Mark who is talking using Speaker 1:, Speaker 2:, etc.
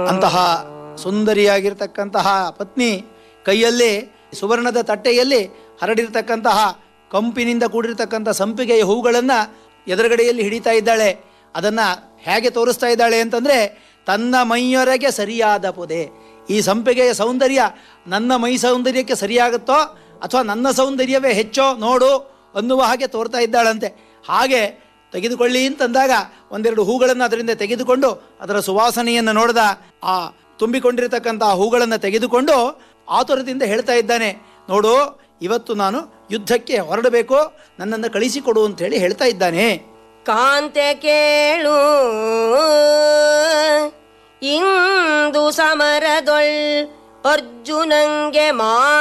Speaker 1: ಅಂತಹ ಸುಂದರಿಯಾಗಿರ್ತಕ್ಕಂತಹ ಪತ್ನಿ ಕೈಯಲ್ಲಿ ಸುವರ್ಣದ ತಟ್ಟೆಯಲ್ಲಿ ಹರಡಿರ್ತಕ್ಕಂತಹ ಕಂಪಿನಿಂದ ಕೂಡಿರ್ತಕ್ಕಂಥ ಸಂಪಿಗೆಯ ಹೂಗಳನ್ನು ಎದುರುಗಡೆಯಲ್ಲಿ ಹಿಡಿತಾ ಇದ್ದಾಳೆ ಅದನ್ನು ಹೇಗೆ ತೋರಿಸ್ತಾ ಇದ್ದಾಳೆ ಅಂತಂದರೆ ತನ್ನ ಮೈಯೊರೆಗೆ ಸರಿಯಾದ ಪೊದೆ ಈ ಸಂಪಿಗೆಯ ಸೌಂದರ್ಯ ನನ್ನ ಮೈ ಸೌಂದರ್ಯಕ್ಕೆ ಸರಿಯಾಗುತ್ತೋ ಅಥವಾ ನನ್ನ ಸೌಂದರ್ಯವೇ ಹೆಚ್ಚೋ ನೋಡು ಅನ್ನುವ ಹಾಗೆ ತೋರ್ತಾ ಇದ್ದಾಳಂತೆ ಹಾಗೆ ತೆಗೆದುಕೊಳ್ಳಿ ಅಂತಂದಾಗ ಒಂದೆರಡು ಹೂಗಳನ್ನು ಅದರಿಂದ ತೆಗೆದುಕೊಂಡು ಅದರ ಸುವಾಸನೆಯನ್ನು ನೋಡಿದ ಆ ತುಂಬಿಕೊಂಡಿರತಕ್ಕಂಥ ಹೂಗಳನ್ನು ತೆಗೆದುಕೊಂಡು ಆತುರದಿಂದ ಹೇಳ್ತಾ ಇದ್ದಾನೆ ನೋಡು ಇವತ್ತು ನಾನು ಯುದ್ಧಕ್ಕೆ ಹೊರಡಬೇಕು ನನ್ನನ್ನು ಕಳಿಸಿಕೊಡು ಅಂತೇಳಿ ಹೇಳ್ತಾ ಇದ್ದಾನೆ
Speaker 2: ಕಾಂತೆ ಕೇಳು ಇಂದು ಸಮರದೊಳ್ ಅರ್ಜುನಂಗೆ ಮಾ